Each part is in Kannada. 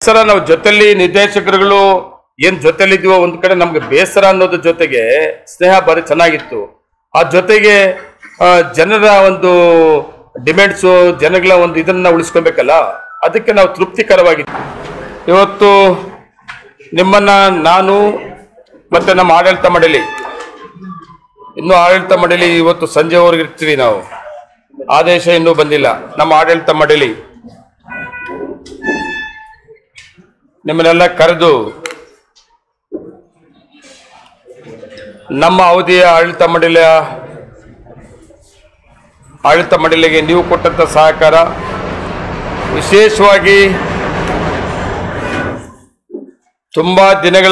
ಸರ ನಾವು ಜೊತೆಲಿ ನಿರ್ದೇಶಕರುಗಳು ಏನ್ ಜೊತೆಲಿದ್ವೋ ಒಂದ್ ಕಡೆ ನಮ್ಗೆ ಬೇಸರ ಅನ್ನೋದ್ರ ಜೊತೆಗೆ ಸ್ನೇಹ ಬಾರಿ ಚೆನ್ನಾಗಿತ್ತು ಆ ಜೊತೆಗೆ ಆ, ಜನರ ಒಂದು ಡಿಮ್ಯಾಂಡ್ಸು ಜನಗಳ ಒಂದು ಇದನ್ನ ಉಳಿಸ್ಕೊಬೇಕಲ್ಲ ಅದಕ್ಕೆ ನಾವು ತೃಪ್ತಿಕರವಾಗಿತ್ತು ಇವತ್ತು ನಿಮ್ಮನ್ನ ನಾನು ಮತ್ತೆ ನಮ್ಮ ಆಡಳಿತ ಮಂಡಳಿ ಇನ್ನು ಆಡಳಿತ ಮಂಡಳಿ ಇವತ್ತು ಸಂಜೆವರೆಗೆ ಇರ್ತೀವಿ ನಾವು ಆದೇಶ ಇನ್ನೂ ಬಂದಿಲ್ಲ ನಮ್ಮ ಆಡಳಿತ ಮಂಡಳಿ ನಿಮ್ಮನ್ನೆಲ್ಲ ಕರೆದು ನಮ್ಮ ಅವಧಿಯ ಆಡಳಿತ ಮಂಡಳಿಯ ಆಡಳಿತ ಮಂಡಳಿಗೆ ನೀವು ಕೊಟ್ಟಂತ ಸಹಕಾರ ವಿಶೇಷವಾಗಿ ತುಂಬಾ ದಿನಗಳ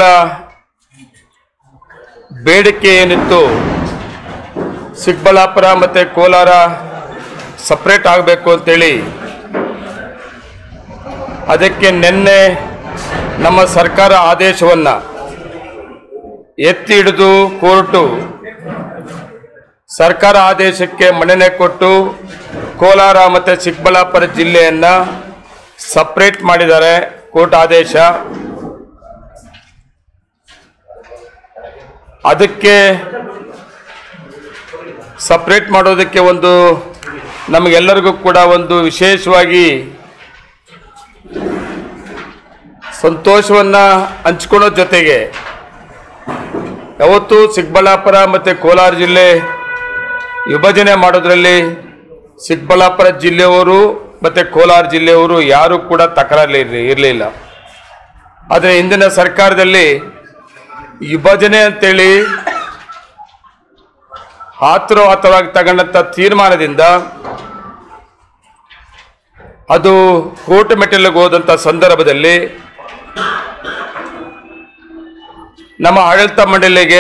ಬೇಡಿಕೆ ಏನಿತ್ತು ಚಿಕ್ಕಬಳ್ಳಾಪುರ ಮತ್ತೆ ಕೋಲಾರ ಸಪ್ರೇಟ್ ಆಗಬೇಕು ಅಂತೇಳಿ ಅದಕ್ಕೆ ನಿನ್ನೆ ನಮ್ಮ ಸರ್ಕಾರ ಆದೇಶವನ್ನ ಎತ್ತಿ ಹಿಡಿದು ಕೋರ್ಟು ಸರ್ಕಾರ ಆದೇಶಕ್ಕೆ ಮನ್ನಣೆ ಕೊಟ್ಟು ಕೋಲಾರ ಮತ್ತೆ ಚಿಕ್ಕಬಳ್ಳಾಪುರ ಜಿಲ್ಲೆಯನ್ನ ಸಪ್ರೇಟ್ ಮಾಡಿದ್ದಾರೆ ಕೋರ್ಟ್ ಆದೇಶ ಅದಕ್ಕೆ ಸಪ್ರೇಟ್ ಮಾಡೋದಕ್ಕೆ ಒಂದು ನಮಗೆಲ್ಲರಿಗೂ ಕೂಡ ಒಂದು ವಿಶೇಷವಾಗಿ ಸಂತೋಷವನ್ನ ಹಂಚ್ಕೊಳ್ಳೋ ಜೊತೆಗೆ ಯಾವತ್ತೂ ಚಿಕ್ಕಬಳ್ಳಾಪುರ ಮತ್ತು ಕೋಲಾರ ಜಿಲ್ಲೆ ವಿಭಜನೆ ಮಾಡೋದ್ರಲ್ಲಿ ಚಿಕ್ಕಬಳ್ಳಾಪುರ ಜಿಲ್ಲೆಯವರು ಮತ್ತು ಕೋಲಾರ ಜಿಲ್ಲೆಯವರು ಯಾರು ಕೂಡ ತಕರಾರು ಇರಲಿಲ್ಲ ಆದರೆ ಇಂದಿನ ಸರ್ಕಾರದಲ್ಲಿ ವಿಭಜನೆ ಅಂತೇಳಿ ಆತುರ ಆತುರವಾಗಿ ತಗೊಂಡಂಥ ತೀರ್ಮಾನದಿಂದ ಅದು ಕೋರ್ಟ್ ಮೆಟ್ಟಿಲಿಗೆ ಹೋದಂಥ ಸಂದರ್ಭದಲ್ಲಿ ನಮ್ಮ ಆಡಳಿತ ಮಂಡಳಿಗೆ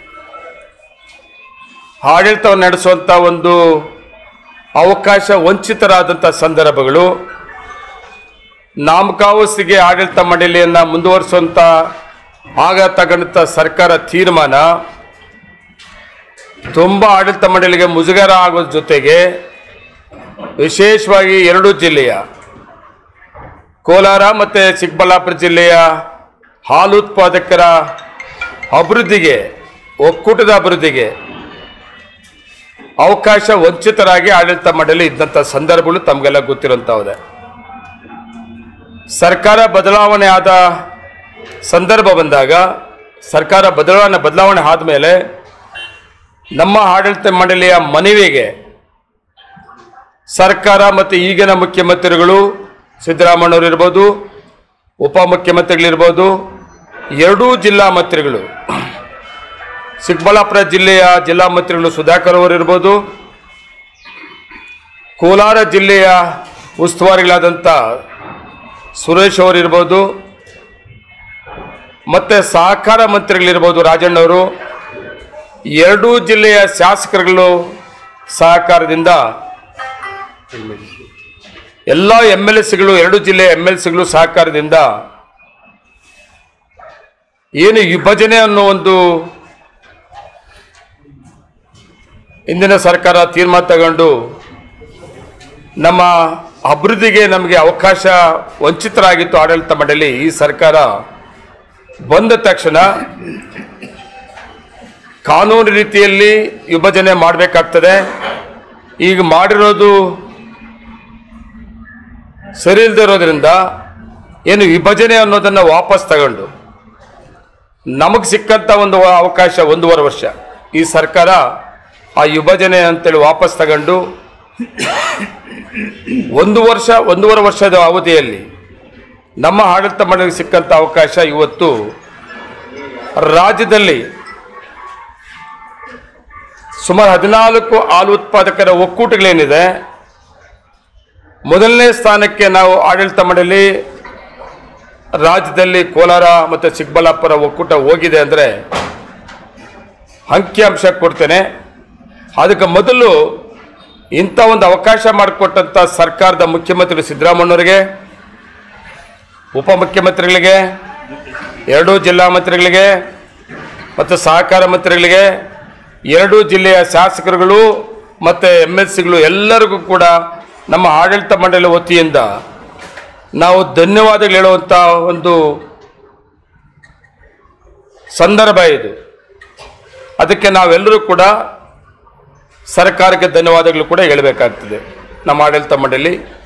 ಆಡಳಿತವನ್ನು ನಡೆಸುವಂಥ ಒಂದು ಅವಕಾಶ ವಂಚಿತರಾದಂಥ ಸಂದರ್ಭಗಳು ನಾಮಕಾವಸ್ತಿಗೆ ಆಡಳಿತ ಮಂಡಳಿಯನ್ನ ಮುಂದುವರಿಸುವಂತ ಆಗ ತಗೊಂಡಂಥ ಸರ್ಕಾರ ತೀರ್ಮಾನ ತುಂಬ ಆಡಳಿತ ಮಂಡಳಿಗೆ ಮುಜುಗರ ಆಗೋದ್ರ ಜೊತೆಗೆ ವಿಶೇಷವಾಗಿ ಎರಡು ಜಿಲ್ಲೆಯ ಕೋಲಾರ ಮತ್ತು ಚಿಕ್ಕಬಳ್ಳಾಪುರ ಜಿಲ್ಲೆಯ ಹಾಲು ಉತ್ಪಾದಕರ ಅಭಿವೃದ್ಧಿಗೆ ಒಕ್ಕೂಟದ ಅಭಿವೃದ್ಧಿಗೆ ಅವಕಾಶ ವಂಚಿತರಾಗಿ ಆಡಳಿತ ಮಂಡಳಿ ಇದ್ದಂಥ ಸಂದರ್ಭಗಳು ತಮಗೆಲ್ಲ ಗೊತ್ತಿರುವಂಥವುದೆ ಸರ್ಕಾರ ಬದಲಾವಣೆ ಆದ ಸಂದರ್ಭ ಬಂದಾಗ ಸರ್ಕಾರ ಬದಲಾವಣೆ ಬದಲಾವಣೆ ಆದಮೇಲೆ ನಮ್ಮ ಆಡಳಿತ ಮಂಡಳಿಯ ಮನವಿಗೆ ಸರ್ಕಾರ ಮತ್ತು ಈಗಿನ ಮುಖ್ಯಮಂತ್ರಿಗಳು ಸಿದ್ದರಾಮಣ್ಣವರು ಇರ್ಬೋದು ಉಪಮುಖ್ಯಮಂತ್ರಿಗಳಿರ್ಬೋದು ಎರಡೂ ಜಿಲ್ಲಾ ಮಂತ್ರಿಗಳು ಚಿಕ್ಕಬಳ್ಳಾಪುರ ಜಿಲ್ಲೆಯ ಜಿಲ್ಲಾ ಮಂತ್ರಿಗಳು ಸುಧಾಕರ್ ಅವರು ಇರ್ಬೋದು ಕೋಲಾರ ಜಿಲ್ಲೆಯ ಉಸ್ತುವಾರಿಗಳಾದಂಥ ಸುರೇಶ್ ಅವರು ಇರ್ಬೋದು ಮತ್ತೆ ಸಹಕಾರ ಮಂತ್ರಿಗಳಿರ್ಬೋದು ರಾಜಣ್ಣವರು ಎರಡೂ ಜಿಲ್ಲೆಯ ಶಾಸಕರುಗಳು ಸಹಕಾರದಿಂದ ಎಲ್ಲ ಎಮ್ ಎಲ್ ಸಿಗಳು ಎರಡು ಜಿಲ್ಲೆಯ ಎಮ್ ಎಲ್ ಸಿಗಳು ಸಹಕಾರದಿಂದ ಏನು ವಿಭಜನೆ ಅನ್ನೋ ಒಂದು ಇಂದಿನ ಸರ್ಕಾರ ತೀರ್ಮಾನ ತಗೊಂಡು ನಮ್ಮ ಅಭಿವೃದ್ಧಿಗೆ ನಮಗೆ ಅವಕಾಶ ವಂಚಿತರಾಗಿತ್ತು ಆಡಳಿತ ಮಂಡಳಿ ಈ ಸರ್ಕಾರ ಬಂದ ತಕ್ಷಣ ಕಾನೂನು ರೀತಿಯಲ್ಲಿ ವಿಭಜನೆ ಮಾಡಬೇಕಾಗ್ತದೆ ಈಗ ಮಾಡಿರೋದು ಸರಿ ಇಲ್ಲದೆ ಇರೋದ್ರಿಂದ ಏನು ವಿಭಜನೆ ಅನ್ನೋದನ್ನು ವಾಪಸ್ ತಗೊಂಡು ನಮಗೆ ಸಿಕ್ಕಂಥ ಒಂದು ಅವಕಾಶ ಒಂದೂವರೆ ವರ್ಷ ಈ ಸರ್ಕಾರ ಆ ವಿಭಜನೆ ಅಂತೇಳಿ ವಾಪಸ್ ತಗೊಂಡು ಒಂದು ವರ್ಷ ಒಂದೂವರೆ ವರ್ಷದ ಅವಧಿಯಲ್ಲಿ ನಮ್ಮ ಆಡಳಿತ ಮಂಡಳಿಗೆ ಸಿಕ್ಕಂಥ ಅವಕಾಶ ಇವತ್ತು ರಾಜ್ಯದಲ್ಲಿ ಸುಮಾರು ಹದಿನಾಲ್ಕು ಹಾಲು ಉತ್ಪಾದಕರ ಒಕ್ಕೂಟಗಳೇನಿದೆ ಮೊದಲನೇ ಸ್ಥಾನಕ್ಕೆ ನಾವು ಆಡಳಿತ ಮಂಡಳಿ ರಾಜ್ಯದಲ್ಲಿ ಕೋಲಾರ ಮತ್ತು ಚಿಕ್ಕಬಳ್ಳಾಪುರ ಒಕ್ಕೂಟ ಹೋಗಿದೆ ಅಂದರೆ ಅಂಕಿಅಂಶ ಕೊಡ್ತೇನೆ ಅದಕ್ಕೆ ಮೊದಲು ಇಂಥ ಒಂದು ಅವಕಾಶ ಮಾಡಿಕೊಟ್ಟಂಥ ಸರ್ಕಾರದ ಮುಖ್ಯಮಂತ್ರಿ ಸಿದ್ದರಾಮಣ್ಣವರಿಗೆ ಉಪಮುಖ್ಯಮಂತ್ರಿಗಳಿಗೆ ಎರಡೂ ಜಿಲ್ಲಾ ಮಂತ್ರಿಗಳಿಗೆ ಮತ್ತು ಸಹಕಾರ ಮಂತ್ರಿಗಳಿಗೆ ಎರಡೂ ಜಿಲ್ಲೆಯ ಶಾಸಕರುಗಳು ಮತ್ತು ಎಮ್ ಎಲ್ ಸಿಗಳು ಎಲ್ಲರಿಗೂ ಕೂಡ ನಮ್ಮ ಆಡಳಿತ ಮಂಡಳಿ ವತಿಯಿಂದ ನಾವು ಧನ್ಯವಾದಗಳು ಹೇಳುವಂಥ ಒಂದು ಸಂದರ್ಭ ಇದು ಅದಕ್ಕೆ ನಾವೆಲ್ಲರೂ ಕೂಡ ಸರ್ಕಾರಕ್ಕೆ ಧನ್ಯವಾದಗಳು ಕೂಡ ಹೇಳಬೇಕಾಗ್ತದೆ ನಮ್ಮ ಆಡಳಿತ ಮಂಡಳಿ